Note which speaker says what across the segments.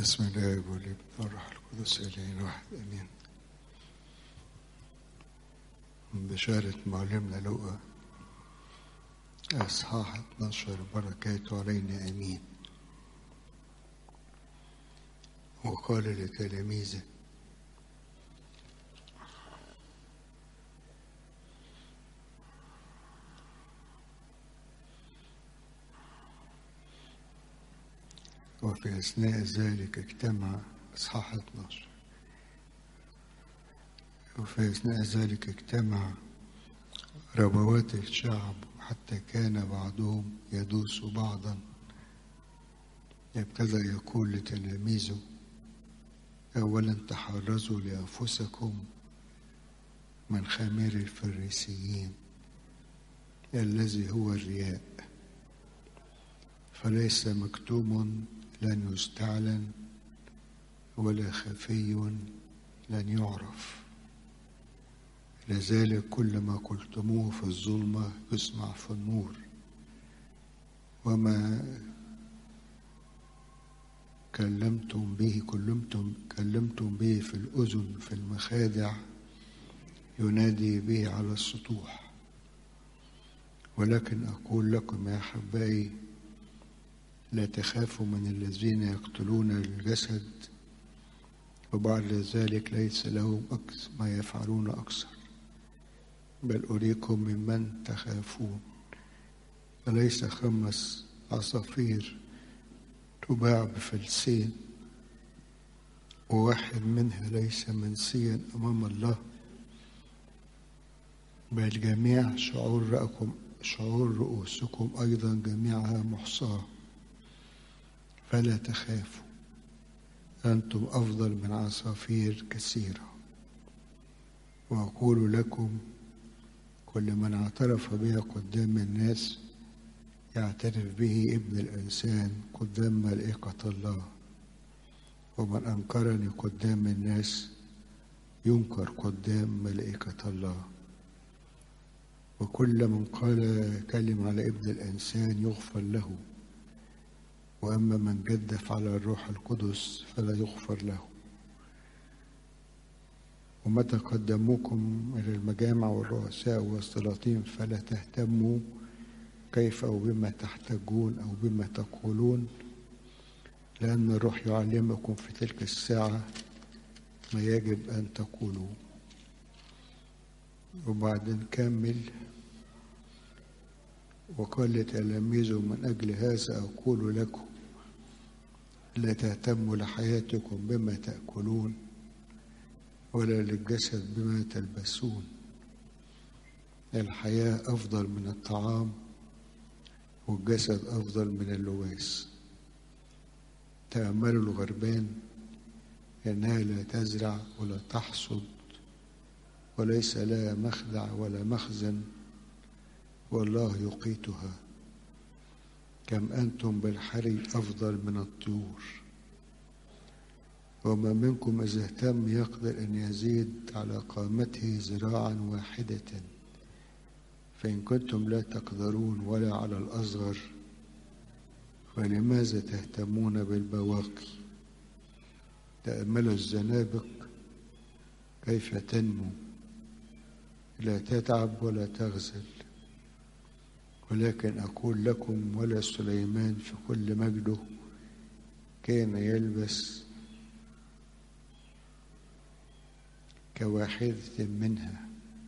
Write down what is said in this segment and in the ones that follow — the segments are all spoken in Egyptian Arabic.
Speaker 1: بسم الله والابن والروح القدس إلهين واحد آمين من بشارة معلمنا لوقا أصحاح 12 بركاته علينا آمين وقال لتلاميذه وفي أثناء ذلك اجتمع إصحاح 12 وفي أثناء ذلك اجتمع ربوات الشعب حتى كان بعضهم يدوس بعضا ابتدى يقول لتلاميذه أولا تحرزوا لأنفسكم من خمير الفريسيين الذي هو الرياء فليس مكتوم لن يستعلن ولا خفي لن يعرف لذلك كل ما قلتموه في الظلمة يسمع في النور وما كلمتم به كلمتم كلمتم به في الأذن في المخادع ينادي به على السطوح ولكن أقول لكم يا أحبائي لا تخافوا من الذين يقتلون الجسد وبعد ذلك ليس لهم أكثر ما يفعلون أكثر بل أريكم ممن تخافون فليس خمس عصافير تباع بفلسين وواحد منها ليس منسيا أمام الله بل جميع شعور رأكم شعور رؤوسكم أيضا جميعها محصاه فلا تخافوا أنتم أفضل من عصافير كثيرة وأقول لكم كل من اعترف بها قدام الناس يعترف به ابن الإنسان قدام ملائكة الله ومن أنكرني قدام الناس ينكر قدام ملائكة الله وكل من قال كلمة على ابن الإنسان يغفر له وأما من جدف على الروح القدس فلا يغفر له ومتى قدموكم إلى المجامع والرؤساء والسلاطين فلا تهتموا كيف أو بما تحتاجون أو بما تقولون لأن الروح يعلمكم في تلك الساعة ما يجب أن تقولوا وبعدين كمل وقال لتلاميذه من أجل هذا أقول لكم لا تهتموا لحياتكم بما تأكلون ولا للجسد بما تلبسون الحياة أفضل من الطعام والجسد أفضل من اللباس تأملوا الغربان إنها لا تزرع ولا تحصد وليس لها مخدع ولا مخزن والله يقيتها كم أنتم بالحري أفضل من الطيور وما منكم إذا اهتم يقدر أن يزيد على قامته ذراعا واحدة فإن كنتم لا تقدرون ولا على الأصغر فلماذا تهتمون بالبواقي تأملوا الزنابق كيف تنمو لا تتعب ولا تغزل ولكن أقول لكم ولا سليمان في كل مجده كان يلبس كواحدة منها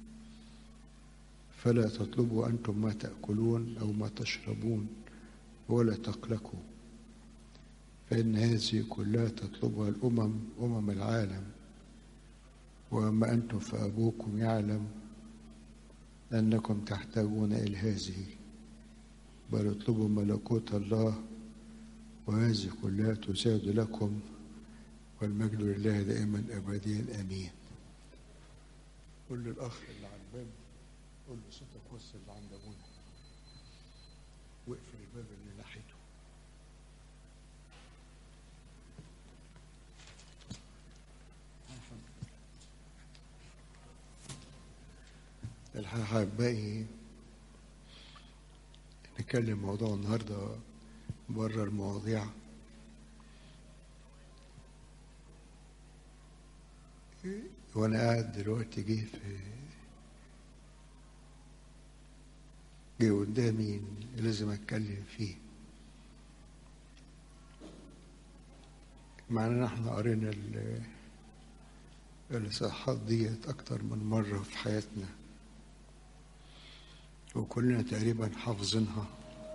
Speaker 1: فلا تطلبوا أنتم ما تأكلون أو ما تشربون ولا تقلقوا فإن هذه كلها تطلبها الأمم أمم العالم وأما أنتم فأبوكم يعلم أنكم تحتاجون إلى هذه بل اطلبوا ملكوت الله وهذه كلها تزاد لكم والمجد لله دائما أبديا آمين قول للأخ اللي على الباب قول له صوتك وصل اللي عند أبونا واقفل الباب اللي ناحيته الحقيقة باقي نتكلم موضوع النهاردة بره المواضيع وانا قاعد دلوقتي جه في جه قدامي لازم اتكلم فيه مع ان احنا قرينا ال- الاصحاحات ديت اكتر من مره في حياتنا وكلنا تقريبا حافظينها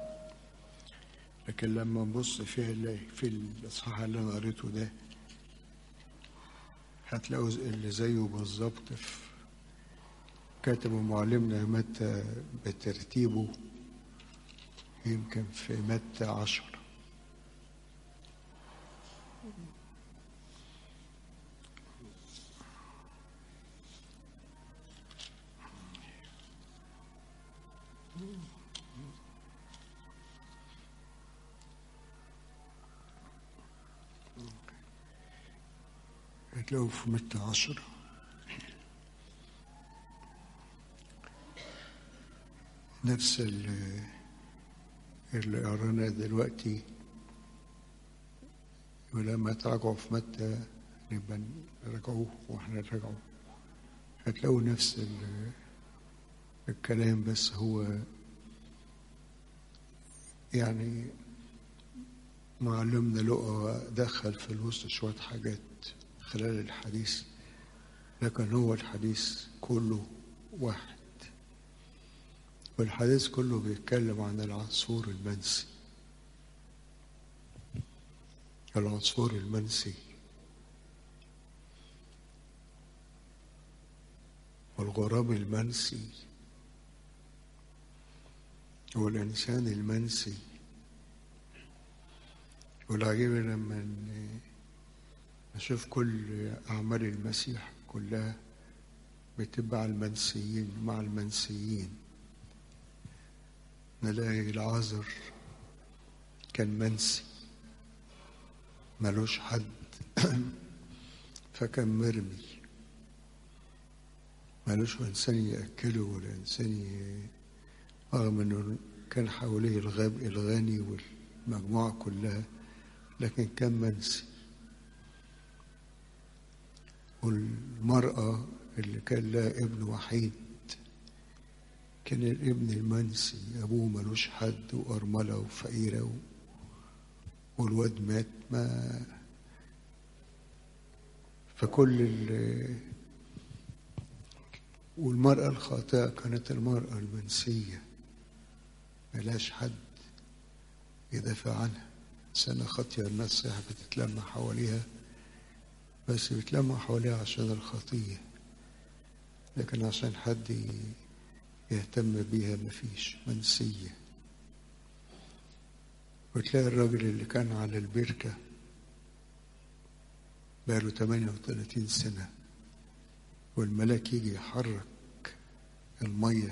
Speaker 1: لكن لما نبص فيها نلاقي في الاصحاح اللي انا قريته ده هتلاقوا اللي زيه بالظبط في كاتب معلمنا متى بترتيبه يمكن في متى عشرة هتلاقوا في متى عشرة نفس ال- اللي قرانا دلوقتي ولما تراجعوا في متى نبقى نراجعوه واحنا نراجعه هتلاقوا نفس ال- الكلام بس هو يعني معلمنا لقى دخل في الوسط شوية حاجات خلال الحديث لكن هو الحديث كله واحد والحديث كله بيتكلم عن العصفور المنسي العصفور المنسي والغراب المنسي والإنسان المنسي والعجيب لما ن- نشوف كل أعمال المسيح كلها بتبقى على المنسيين مع المنسيين نلاقي العازر كان منسي ملوش حد فكان مرمي ملوش إنسان يأكله ولا إنسان ي... رغم إنه كان حواليه الغاب الغني والمجموعة كلها لكن كان منسي والمرأة اللي كان لها ابن وحيد كان الابن المنسي أبوه ملوش حد وأرملة وفقيرة و... والواد مات ما فكل ال... والمرأة الخاطئة كانت المرأة المنسية ملاش حد يدافع عنها سنة خاطية الناس صحيح بتتلم حواليها بس بيتلموا حواليها عشان الخطية لكن عشان حد ي- يهتم بيها مفيش منسية وتلاقي الراجل اللي كان على البركة بقاله 38 سنة والملاك يجي يحرك المية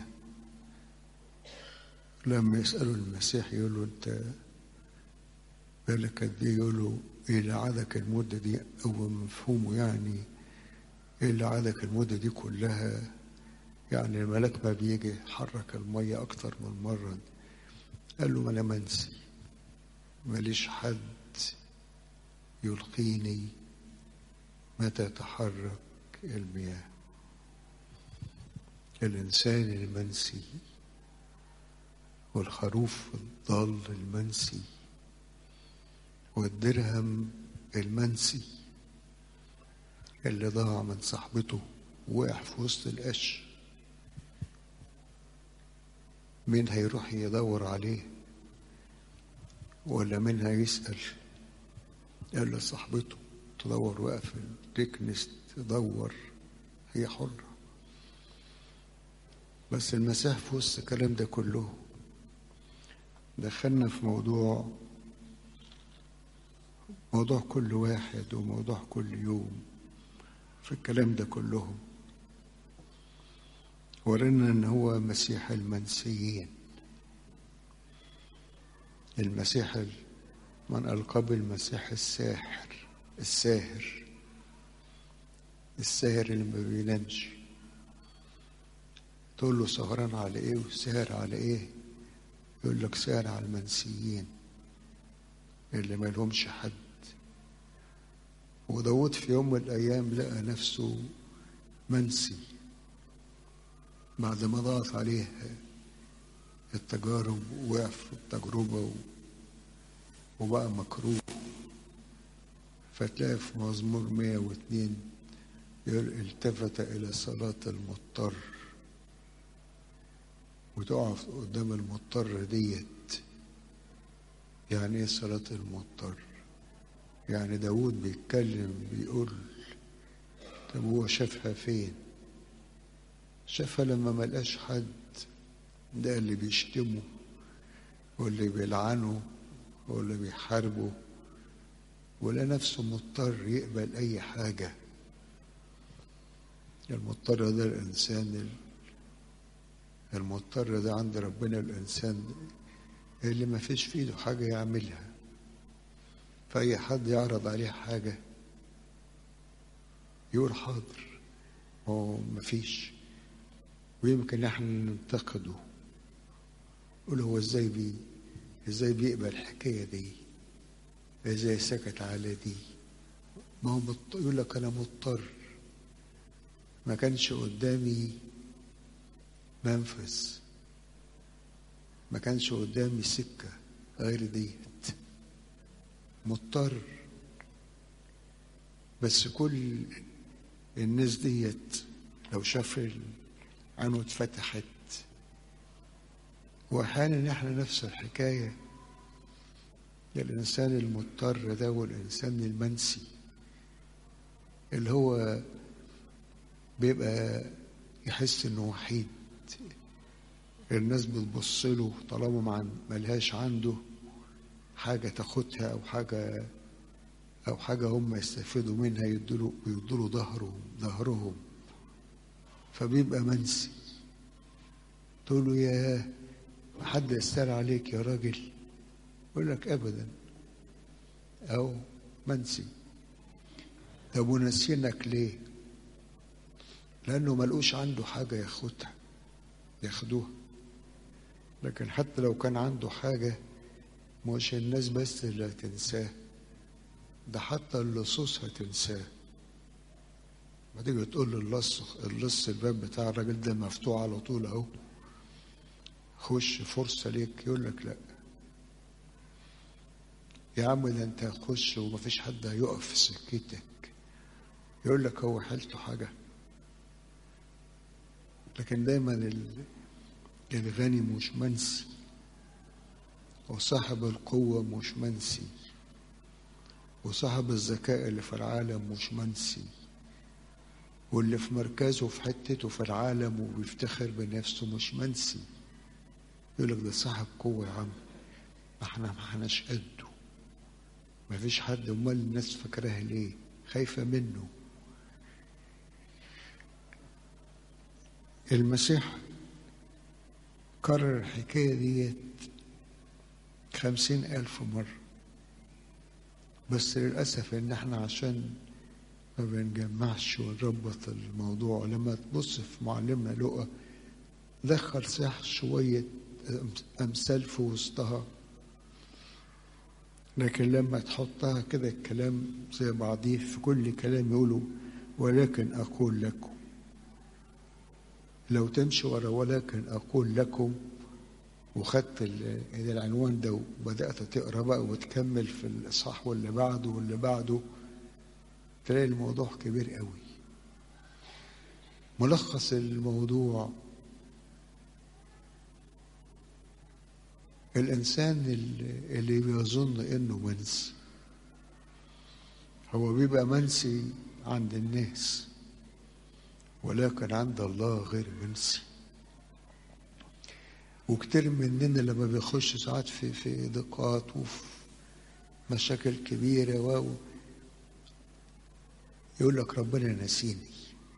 Speaker 1: لما يسألوا المسيح يقول له أنت بالك قد إيه يقول له إيه اللي عادك المدة دي أو مفهومه يعني إيه اللي عادك المدة دي كلها يعني الملاك ما بيجي يحرك المية أكتر من مرة قال له ما أنا منسي ماليش حد يلقيني متى تحرك المياه الإنسان المنسي والخروف الضال المنسي والدرهم المنسي اللي ضاع من صاحبته وقع في وسط القش مين هيروح يدور عليه ولا مين هيسأل قال له صاحبته تدور بقى في التكنس تدور هي حرة بس المسيح في وسط الكلام ده كله دخلنا في موضوع موضوع كل واحد وموضوع كل يوم في الكلام ده كلهم ورنا ان هو مسيح المنسيين المسيح ال- من ألقب المسيح الساحر الساهر الساهر اللي ما بينامش تقول له سهران على ايه وسهر على ايه يقول لك سهر على المنسيين اللي ما لهمش حد وداود في يوم من الأيام لقى نفسه منسي بعد ما ضاعت عليه التجارب وقع في التجربة وبقى مكروه فتلاقي في مزمور 102 يقول التفت إلى صلاة المضطر وتقف قدام المضطر ديت يعني ايه صلاة المضطر يعني داود بيتكلم بيقول طب هو شافها فين شافها لما ملقاش حد ده اللي بيشتمه واللي بيلعنه واللي بيحاربه ولا نفسه مضطر يقبل أي حاجة المضطر ده الإنسان المضطر ده عند ربنا الإنسان اللي ما فيش في ايده حاجة يعملها فأي حد يعرض عليه حاجة يقول حاضر هو ما فيش ويمكن احنا ننتقده يقول هو ازاي بي ازاي بيقبل الحكاية دي ازاي سكت على دي ما هو مضط... يقول لك انا مضطر ما كانش قدامي منفذ ما كانش قدامي سكة غير ديت مضطر بس كل الناس ديت لو شاف عينه اتفتحت واحيانا احنا نفس الحكايه الانسان المضطر ده والانسان المنسي اللي هو بيبقى يحس انه وحيد الناس بتبص له طالما ملهاش عنده حاجة تاخدها أو حاجة أو حاجة هم يستفيدوا منها يدوا يدوا ظهرهم ظهرهم فبيبقى منسي تقول له يا حد يستر عليك يا راجل يقول لك أبدا أو منسي طب ونسينك ليه؟ لأنه ملقوش عنده حاجة ياخدها ياخدوها لكن حتى لو كان عنده حاجة مش الناس بس اللي هتنساه ده حتى اللصوص هتنساه ما تيجي تقول للص اللص الباب بتاع الراجل ده مفتوح على طول اهو خش فرصة ليك يقول لك لا يا عم ده انت هتخش ومفيش حد هيقف في سكتك يقول لك هو حالته حاجة لكن دايما الغني مش منسي وصاحب القوة مش منسي وصاحب الذكاء اللي في العالم مش منسي واللي في مركزه في حتته في العالم وبيفتخر بنفسه مش منسي يقول لك ده صاحب قوة يا عم ما احنا ما احناش قده ما فيش حد امال الناس فاكراها ليه خايفة منه المسيح كرر الحكاية ديت خمسين ألف مرة بس للأسف إن إحنا عشان ما بنجمعش ونربط الموضوع لما تبص في معلمنا لقى دخل صح شوية أمثال في وسطها لكن لما تحطها كده الكلام زي بعضيه في كل كلام يقولوا ولكن أقول لكم لو تمشي ورا ولكن أقول لكم وخدت العنوان ده وبدأت تقرا بقى وتكمل في الإصحاح واللي بعده واللي بعده تلاقي الموضوع كبير قوي ملخص الموضوع الإنسان اللي, اللي بيظن إنه منسي هو بيبقى منسي عند الناس ولكن عند الله غير منسي وكتير مننا لما بيخش ساعات في في ضيقات وفي مشاكل كبيرة و يقول لك ربنا نسيني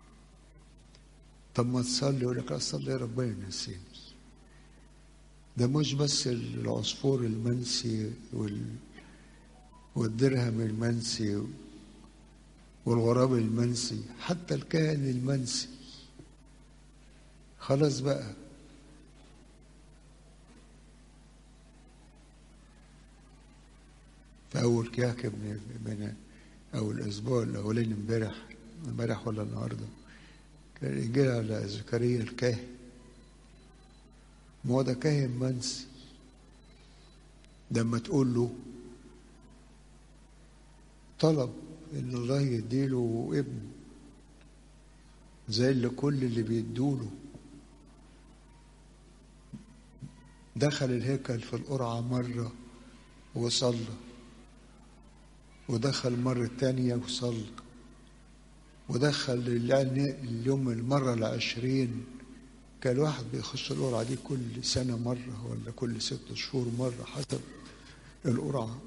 Speaker 1: طب ما تصلي يقول لك اصلي ربنا نسيني ده مش بس العصفور المنسي وال والدرهم المنسي والغراب المنسي حتى الكاهن المنسي خلاص بقى في أول كياك من من أو الأسبوع الأولاني امبارح امبارح ولا النهارده الإنجيل على زكريا الكاهن ما هو ده كاهن منسي لما تقول له طلب ان الله يديله ابن زي اللي كل اللي بيدوله دخل الهيكل في القرعة مرة وصلى ودخل مرة تانية وصلى ودخل اليوم المرة العشرين كان الواحد بيخش القرعة دي كل سنة مرة ولا كل ست شهور مرة حسب القرعة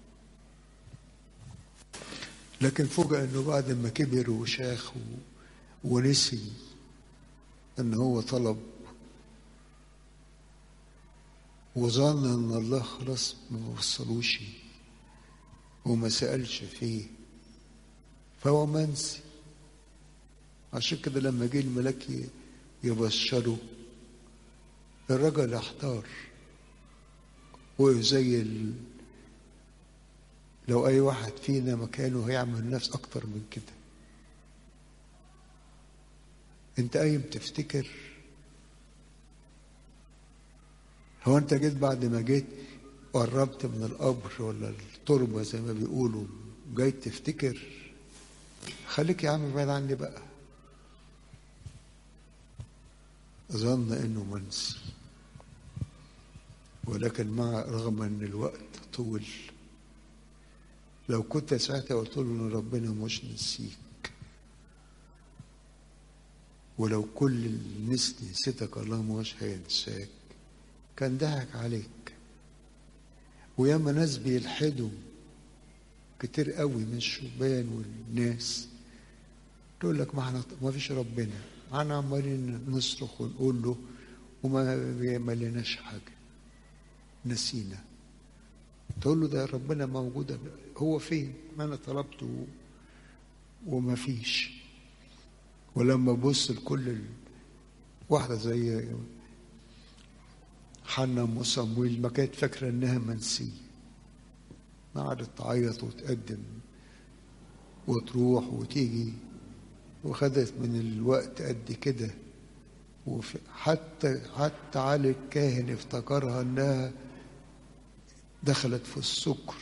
Speaker 1: لكن فوجئ انه بعد ما كبر وشاخ ونسي ان هو طلب وظن ان الله خلاص ما وصلوش وما سألش فيه فهو منسي عشان كده لما جه الملاك يبشره الرجل احتار وزي ال... لو اي واحد فينا مكانه هيعمل نفس اكتر من كده انت قايم تفتكر هو انت جيت بعد ما جيت قربت من القبر ولا التربه زي ما بيقولوا جاي تفتكر خليك يا عم بعيد عني بقى ظن انه منسي ولكن مع رغم ان الوقت طول لو كنت ساعتها قلت له ان ربنا مش نسيك ولو كل الناس نسيتك الله مش هينساك كان ضحك عليك وياما ناس بيلحدوا كتير قوي من الشبان والناس تقول لك ما احنا ما فيش ربنا احنا عمالين نصرخ ونقول له وما بيعملناش حاجه نسينا تقول له ده ربنا موجود هو فين ما انا طلبته وما فيش ولما بص لكل ال... واحدة زي حنا ام صمويل ما كانت فاكرة انها منسية ما قعدت تعيط وتقدم وتروح وتيجي وخدت من الوقت قد كده وحتى حتى علي الكاهن افتكرها انها دخلت في السكر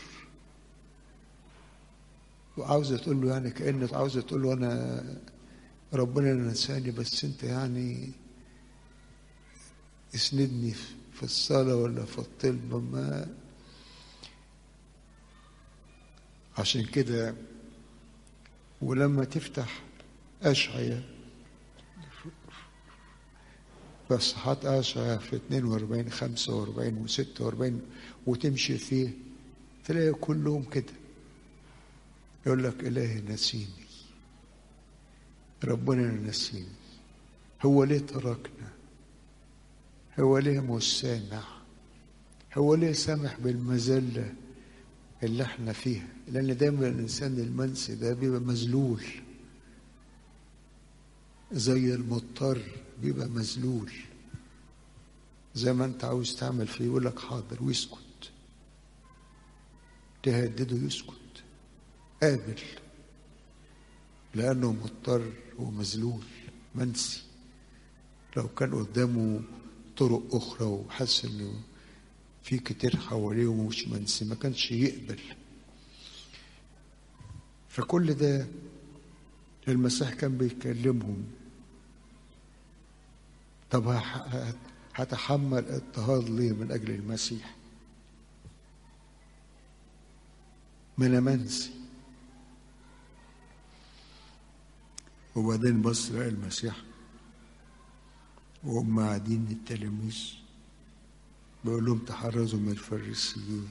Speaker 1: وعاوزة تقول له يعني كأنك عاوزة تقول له أنا ربنا نساني بس أنت يعني اسندني في الصلاة ولا في الطلبة ما عشان كده ولما تفتح أشعية فصحات أشعية في 42 45 و 46 وتمشي فيه تلاقي كلهم كده يقول لك إلهي نسيني ربنا نسيني هو ليه تركنا هو ليه مش سامع هو ليه سامح بالمذلة اللي احنا فيها لأن دايما الإنسان المنسي ده بيبقى مذلول زي المضطر بيبقى مذلول زي ما انت عاوز تعمل فيه يقول لك حاضر ويسكت تهدده يسكت قابل لأنه مضطر ومذلول منسي لو كان قدامه طرق أخرى وحس إنه في كتير حواليه ومش منسي ما كانش يقبل فكل ده المسيح كان بيكلمهم طب هتحمل اضطهاد ليه من أجل المسيح من منسي وبعدين بص لقى المسيح وهم قاعدين التلاميذ بيقول لهم تحرزوا من الفريسيين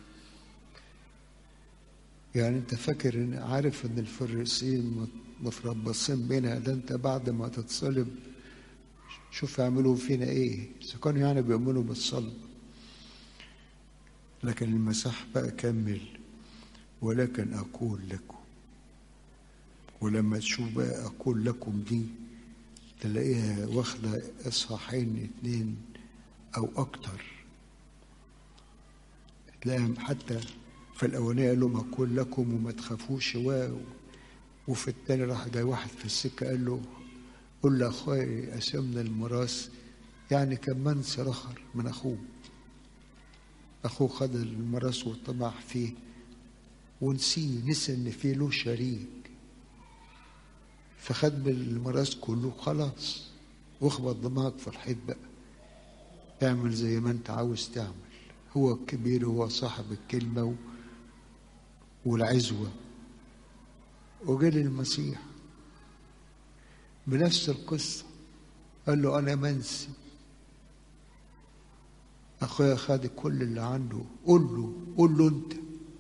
Speaker 1: يعني انت فاكر ان عارف ان الفريسيين متربصين بينها ده انت بعد ما تتصلب شوف يعملوا فينا ايه اذا كانوا يعني بيؤمنوا بالصلب لكن المسيح بقى كمل ولكن اقول لكم ولما تشوف بقى اقول لكم دي تلاقيها واخده اصحاحين اتنين او اكتر تلاقيها حتى في الاولانيه قال لهم اقول لكم وما تخافوش و وفي التاني راح جاي واحد في السكه قال له قل لأخوي قسمنا الميراث يعني كان منس رخر من أخوه أخوه خد الميراث وطمع فيه ونسيه نسي إن فيه له شريك فخد بالميراث كله خلاص واخبط دماغك في الحيط بقى اعمل زي ما انت عاوز تعمل هو الكبير هو صاحب الكلمة و... والعزوة وجه المسيح بنفس القصة قال له أنا منسي أخويا خد كل اللي عنده قول له قول له أنت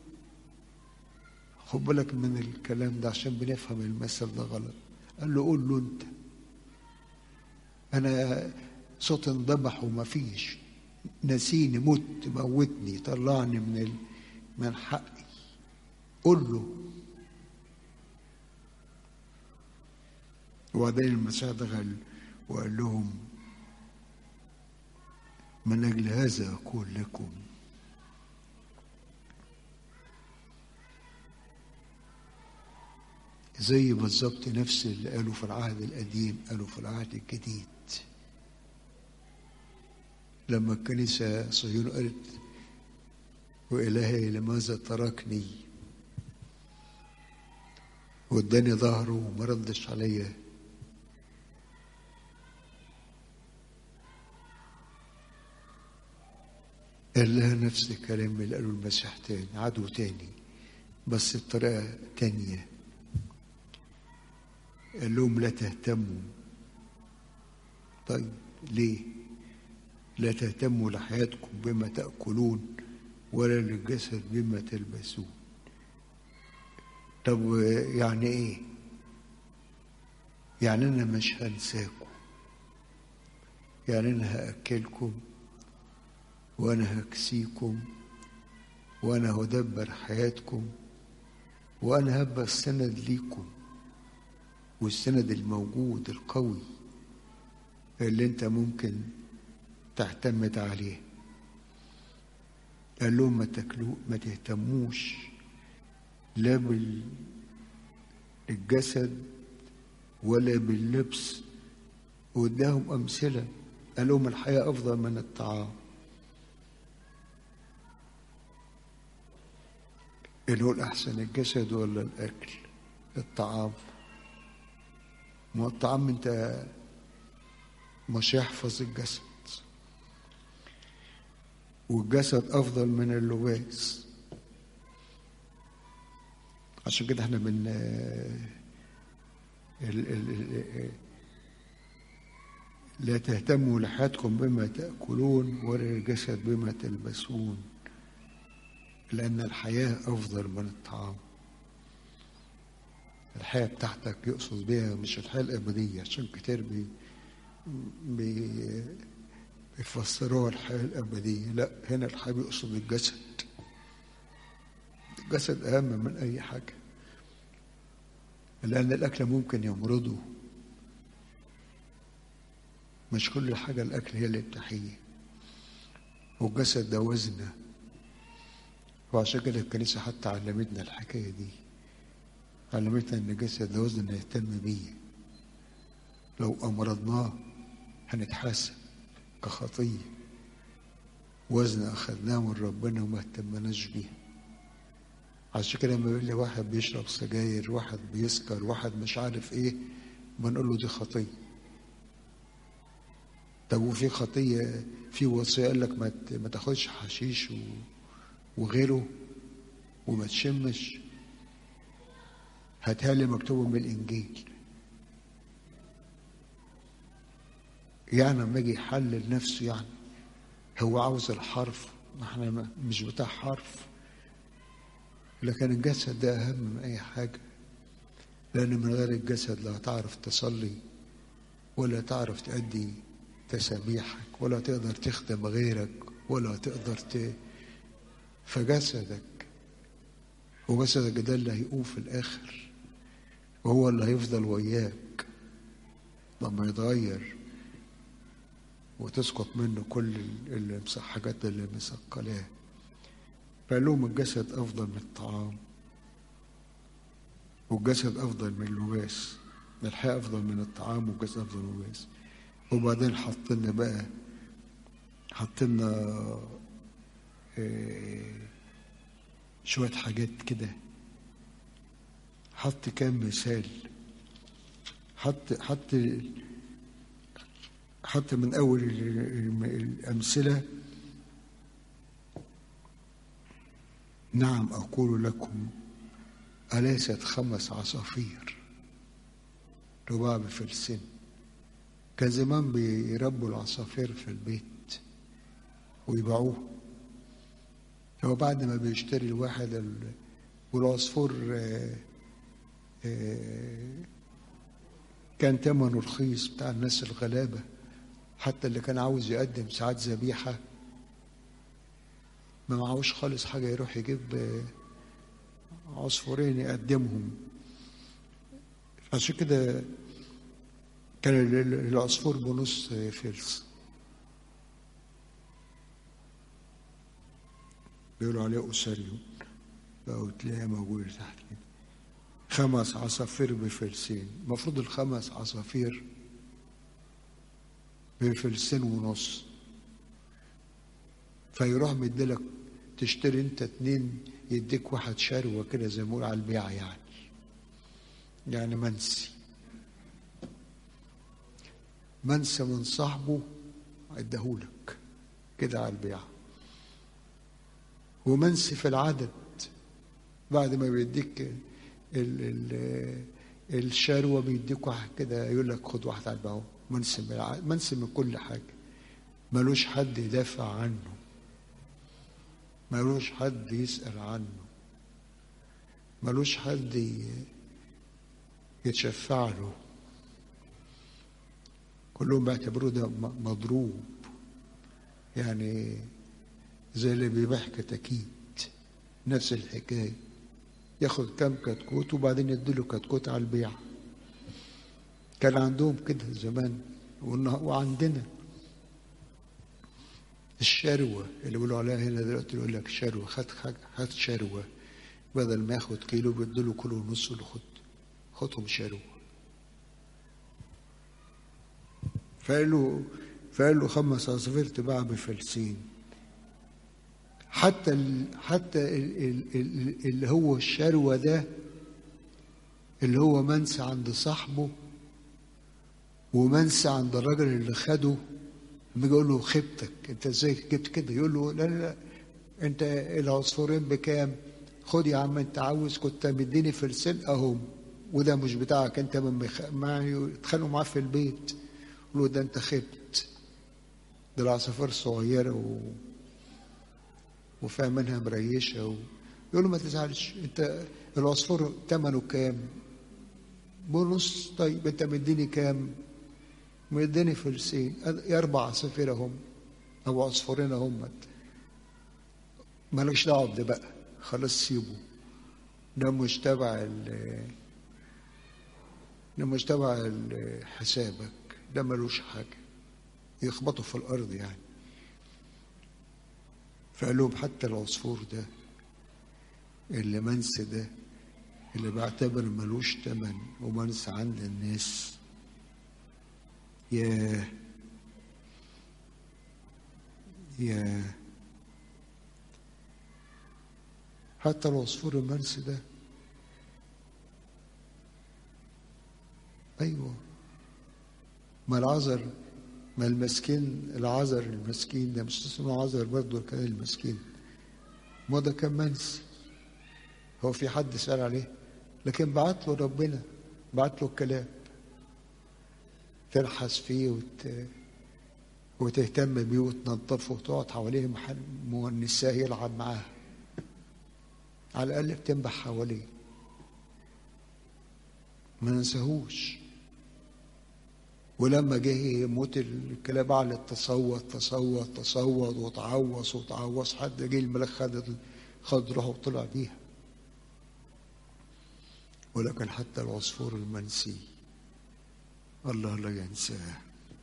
Speaker 1: خد بالك من الكلام ده عشان بنفهم المثل ده غلط قال له قول له أنت أنا صوت انضبح وما فيش نسيني مت موتني طلعني من ال... من حقي قول له وبعدين المسيح دخل وقال لهم من أجل هذا أقول لكم زي بالظبط نفس اللي قالوا في العهد القديم قالوا في العهد الجديد لما الكنيسة صهيون قالت وإلهي لماذا تركني واداني ظهره وما ردش عليا قال لها نفس الكلام اللي قاله المسيح تاني عدو تاني بس بطريقة تانية قال لهم لا تهتموا طيب ليه لا تهتموا لحياتكم بما تأكلون ولا للجسد بما تلبسون طب يعني ايه يعني انا مش هنساكم يعني انا هاكلكم وانا هكسيكم وانا هدبر حياتكم وانا هبقى السند ليكم والسند الموجود القوي اللي انت ممكن تعتمد عليه قال لهم ما تاكلوا ما تهتموش لا بالجسد ولا باللبس واداهم امثله قال لهم الحياه افضل من الطعام اللي هو الاحسن الجسد ولا الاكل الطعام ما الطعام انت مش هيحفظ الجسد والجسد افضل من اللباس عشان كده احنا بن ال... ال... لا تهتموا لحياتكم بما تأكلون ولا الجسد بما تلبسون لأن الحياة أفضل من الطعام الحياة بتاعتك يقصد بها مش الحياة الأبدية عشان كتير بي بي بيفسروها الحياة الأبدية لا هنا الحياة بيقصد الجسد الجسد أهم من أي حاجة لأن الأكل ممكن يمرضه مش كل حاجة الأكل هي اللي بتحيي والجسد ده وزنه وعشان كده الكنيسة حتى علمتنا الحكاية دي علمتنا إن الجسد ده وزن نهتم بيه لو أمرضناه هنتحاسب كخطية وزن أخذناه من ربنا وما اهتمناش بيه عشان كده لما يقول لي واحد بيشرب سجاير واحد بيسكر واحد مش عارف ايه بنقول له دي خطية طب وفي خطية في وصية قال لك ما ما تاخدش حشيش و... وغيره وما تشمش هاتها لي مكتوبة من الإنجيل يعني لما يجي يحلل نفسه يعني هو عاوز الحرف ما احنا مش بتاع حرف لكن الجسد ده أهم من أي حاجة لأن من غير الجسد لا تعرف تصلي ولا تعرف تأدي تسابيحك ولا تقدر تخدم غيرك ولا تقدر ت... فجسدك وجسدك ده اللي هيقوم في الآخر وهو اللي هيفضل وياك لما يتغير وتسقط منه كل الحاجات اللي مسقلاه فقال لهم الجسد أفضل من الطعام والجسد أفضل من اللباس الحياة أفضل من الطعام والجسد أفضل من الجسد وبعدين حط لنا بقى حط لنا آه، شوية حاجات كده حط كام مثال حط حط حط من أول ال- ال- الأمثلة نعم أقول لكم أليست خمس عصافير رباع بفلسين كان زمان بيربوا العصافير في البيت ويبيعوه هو بعد ما بيشتري الواحد ال- والعصفور آه، آه، كان ثمنه رخيص بتاع الناس الغلابة حتى اللي كان عاوز يقدم ساعات ذبيحة ما معهوش خالص حاجة يروح يجيب آه، عصفورين يقدمهم عشان كده كان ال- ال- العصفور بنص فلس بيقولوا عليه أسريون بقوا تلاقيها موجودة تحت كده خمس عصافير بفلسين المفروض الخمس عصافير بفلسين ونص فيروح مديلك تشتري انت اتنين يديك واحد شروة كده زي ما بيقول على البيع يعني يعني منسي منسى من صاحبه اداهولك كده على البيع ومنسي في العدد بعد ما بيديك ال ال الشروة بيديك واحد كده يقول لك خد واحد على البيع منسي من العدد منسي من كل حاجة ملوش حد يدافع عنه ملوش حد يسأل عنه ملوش حد ي- يتشفع له كلهم بيعتبروه ده م- مضروب يعني زي اللي بيبيع كتاكيت نفس الحكاية ياخد كام كتكوت وبعدين يديله كتكوت على البيع كان عندهم كده زمان والنه- وعندنا الشروة اللي بيقولوا عليها هنا دلوقتي يقول لك شروة خد حاجة خد شروة بدل ما ياخد كيلو بيديله كيلو ونص يقول له خد خدهم شروة فقال له فقال له خمس عصافير تباع بفلسين حتى ال حتى ال ال ال اللي هو الشروة ده اللي هو منسى عند صاحبه ومنسى عند الراجل اللي خده لما يجي يقول له خيبتك انت ازاي جبت كده يقول له لا لا لا انت العصفورين بكام خد يا عم انت عاوز كنت مديني فلسين اهم وده مش بتاعك انت من مخ... معي اتخانقوا معاه في البيت يقول له ده انت خبت ده العصافير صغيره و... وفيها منها مريشه و... يقول له ما تزعلش انت العصفور ثمنه كام؟ بونص طيب انت مديني كام؟ مديني فلسين يا اربع عصافير اهم او عصفورين اهم مالكش دعوه بده بقى خلاص سيبه ده مش تبع ال ده مش تبع ال- حسابك ده ملوش حاجه يخبطوا في الارض يعني فقال لهم حتى العصفور ده اللي منسى ده اللي بعتبر ملوش تمن ومنسى عند الناس يا يا حتى العصفور المنسي ده ايوه ما العذر ما المسكين العذر المسكين ده مش اسمه عذر برضه كان المسكين ما ده كان منسي هو في حد سأل عليه لكن بعت له ربنا بعت له الكلام تلحس فيه وت... وتهتم بيه وتنظفه وتقعد حواليه محل مونساه يلعب معاه على الأقل بتنبح حواليه ما ننساهوش ولما جه يموت الكلاب قعدت تصوت تصوت تصوت وتعوص وتعوص حد جه الملاك خد خد روحه وطلع بيها ولكن حتى العصفور المنسي الله لا ينساه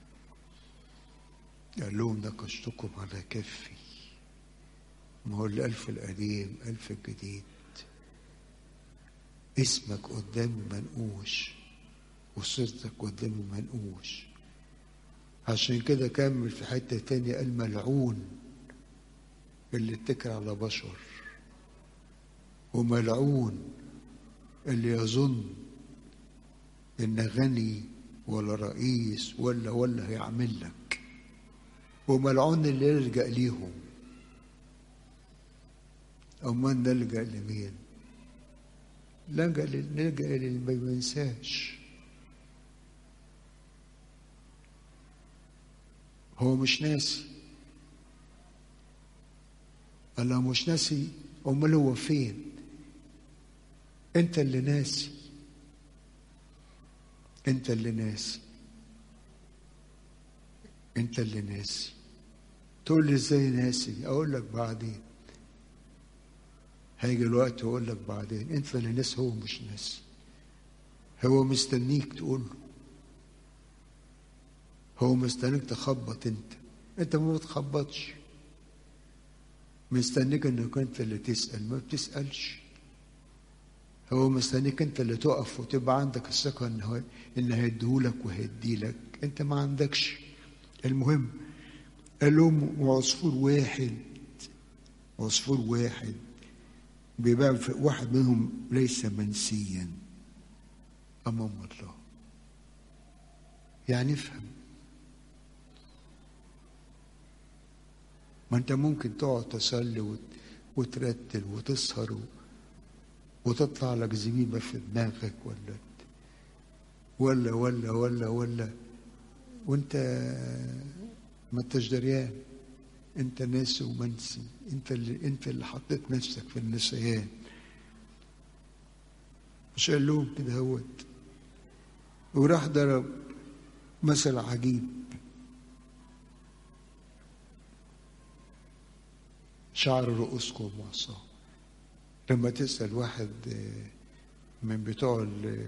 Speaker 1: قال لهم نقشتكم على كفي ما هو الألف القديم ألف الجديد اسمك قدامي منقوش وصرتك قدامي منقوش عشان كده كمل في حتة تانية قال ملعون اللي اتكل على بشر وملعون اللي يظن ان غني ولا رئيس ولا ولا هيعمل لك وملعون اللي يلجأ ليهم أمال نلجأ لمين؟ نلجأ نلجأ للي ما ينساش هو مش ناسي قال له مش ناسي امال هو فين انت اللي ناسي انت اللي ناسي انت اللي ناسي تقول لي ازاي ناسي اقول لك بعدين هيجي الوقت واقول لك بعدين انت اللي ناسي هو مش ناسي هو مستنيك تقول له هو مستنيك تخبط انت انت ما بتخبطش مستنيك انك انت اللي تسال ما بتسالش هو مستنيك انت اللي تقف وتبقى عندك الثقه ان هو ان هيديهولك وهيديلك انت ما عندكش المهم قال لهم وعصفور واحد عصفور واحد بيبقى واحد منهم ليس منسيا امام الله يعني افهم ما انت ممكن تقعد تصلي وترتل وتسهر وتطلع لك زميمة في دماغك ولا ولا ولا ولا ولا وانت ما انتش دريان انت ناسي ومنسي انت اللي انت اللي حطيت نفسك في النسيان مش قال لهم كده هوت وراح ضرب مثل عجيب شعر رؤوسكم وعصاه لما تسأل واحد من بتوع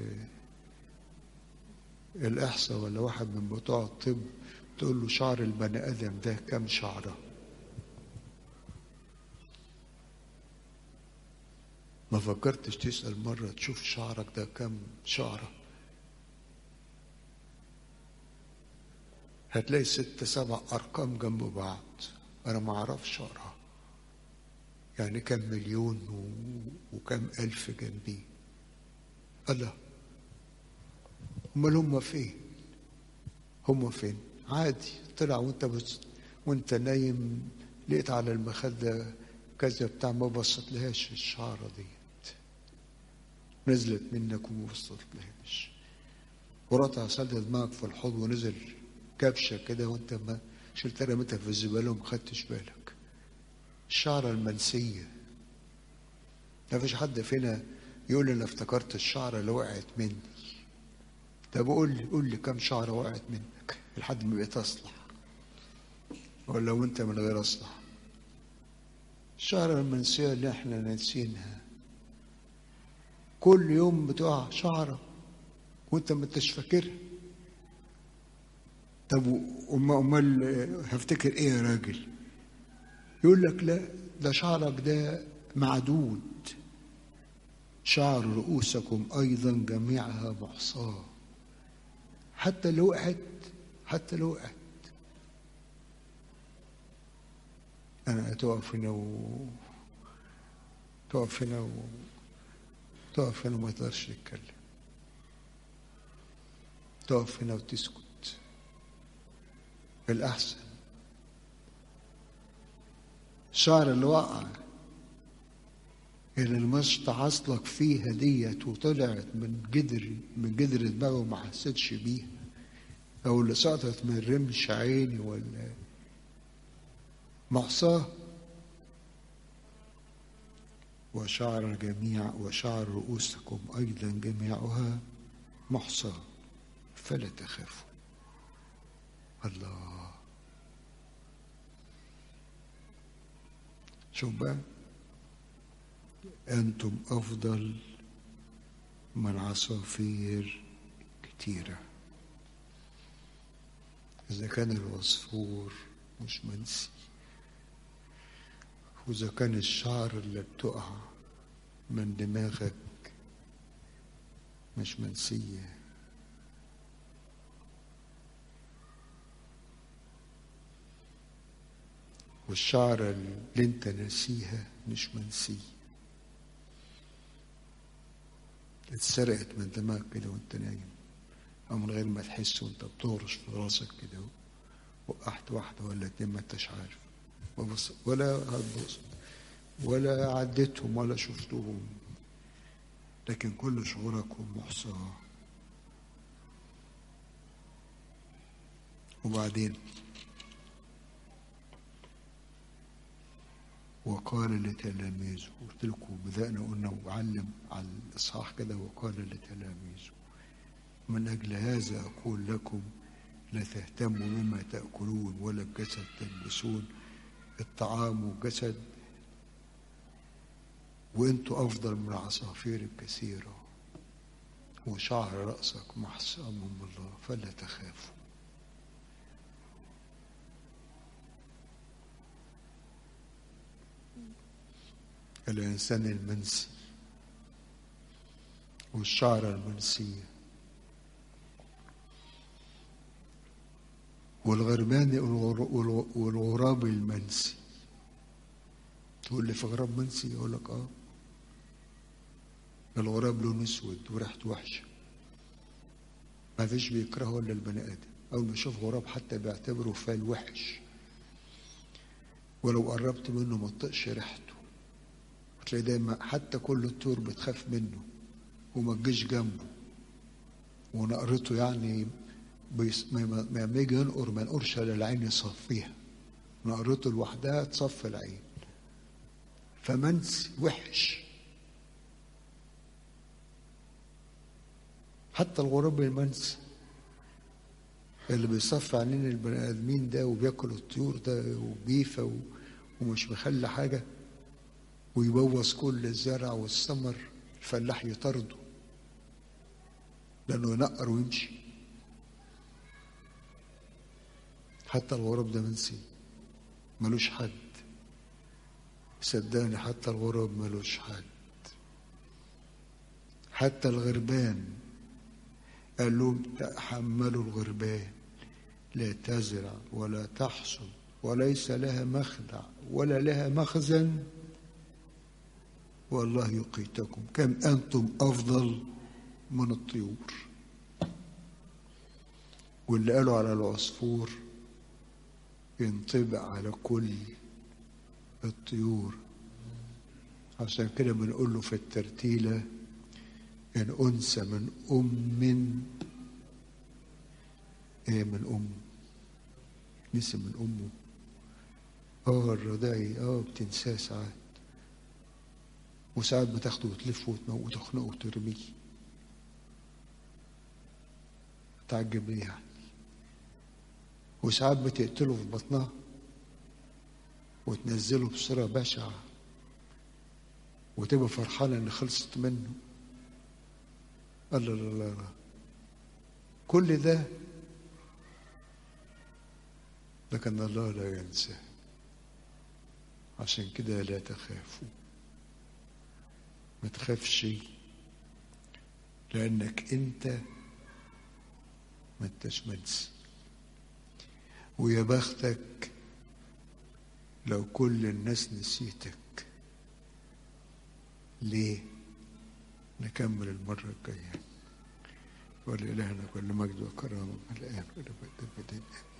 Speaker 1: الإحصاء ولا واحد من بتوع الطب تقول له شعر البني آدم ده كم شعرة ما فكرتش تسأل مرة تشوف شعرك ده كم شعرة هتلاقي ست سبع أرقام جنب بعض أنا ما أعرفش شعرها يعني كم مليون وكم ألف جنبي الله أمال هم فين هم فين عادي طلع وانت بس وانت نايم لقيت على المخدة كذا بتاع ما بصت لهاش الشعرة ديت نزلت منك وما بصت لهاش ورطع سد دماغك في الحوض ونزل كبشة كده وانت ما شلت رميتها في الزبالة وما خدتش بالك الشعرة المنسية ما فيش حد فينا يقول لي انا افتكرت الشعرة اللي وقعت مني طب قول لي قول لي كم شعرة وقعت منك لحد ما بقيت اصلح ولا وانت من غير اصلح الشعرة المنسية اللي احنا ناسينها كل يوم بتقع شعرة وانت ما انتش فاكرها طب امال هفتكر ايه يا راجل يقول لك لا ده شعرك ده معدود شعر رؤوسكم ايضا جميعها محصاه حتى لو وقعت حتى لو وقعت انا تقف هنا و تقف هنا و تقف هنا وما تقدرش تتكلم تقف هنا وتسكت الأحسن الشعر اللي وقع اللي المشط عصلك فيها ديت وطلعت من جدر من جدر دماغه وما حسيتش بيها او اللي سقطت من رمش عيني ولا محصاه وشعر جميع وشعر رؤوسكم ايضا جميعها محصاه فلا تخافوا الله شوف بقى أنتم أفضل من عصافير كتيرة إذا كان العصفور مش منسي وإذا كان الشعر اللي بتقع من دماغك مش منسية والشعر اللي انت ناسيها مش منسي اتسرقت من دماغك كده وانت نايم او من غير ما تحس وانت بتهرش في راسك كده وقعت واحده ولا اتنين ما انتش عارف وبص ولا هتبص ولا عديتهم ولا شفتهم لكن كل شعوركم محصاه وبعدين وقال لتلاميذه قلت لكم بدأنا قلنا وعلم على الإصحاح كده وقال لتلاميذه من أجل هذا أقول لكم لا تهتموا بما تأكلون ولا بجسد تلبسون الطعام والجسد وانتوا أفضل من العصافير الكثيرة وشعر رأسك محصى من الله فلا تخافوا الإنسان المنسي والشعر المنسية والغربان والغراب المنسي تقول لي في غراب منسي يقول لك اه الغراب لونه اسود وريحته وحشه ما فيش بيكرهه الا البني ادم اول ما يشوف غراب حتى بيعتبره فال وحش ولو قربت منه ما تطقش ريحته تلاقي دايما حتى كل الطيور بتخاف منه وما تجيش جنبه ونقرته يعني بيس ما يجي ينقر ما ينقرش الا العين يصفيها نقرته لوحدها تصفي العين فمنسي وحش حتى الغراب المنسي اللي بيصفي عينين البني ادمين ده وبياكل الطيور ده وبيفه ومش مخلي حاجه ويبوظ كل الزرع والثمر الفلاح يطرده لانه ينقر ويمشي حتى الغراب ده منسي ملوش حد صدقني حتى الغراب ملوش حد حتى الغربان قال لهم تحملوا الغربان لا تزرع ولا تحصد وليس لها مخدع ولا لها مخزن والله يقيتكم كم أنتم أفضل من الطيور واللي قالوا على العصفور ينطبق على كل الطيور عشان كده بنقول له في الترتيلة إن أنثى من أم إيه من أم نسي من أمه اه الرضاعي اه بتنساه ساعات وساعات بتاخده وتلفه وتخنقه وترميه تعجب ايه يعني وساعات بتقتله في بطنها وتنزله بصورة بشعة وتبقى فرحانة إن خلصت منه الله لا لا لا كل ده لكن الله لا ينسى عشان كده لا تخافوا ما تخافش لأنك أنت ما انتش منسي ويا بختك لو كل الناس نسيتك ليه نكمل المرة الجاية ولإلهنا كل مجد وكرامة الآن والأبد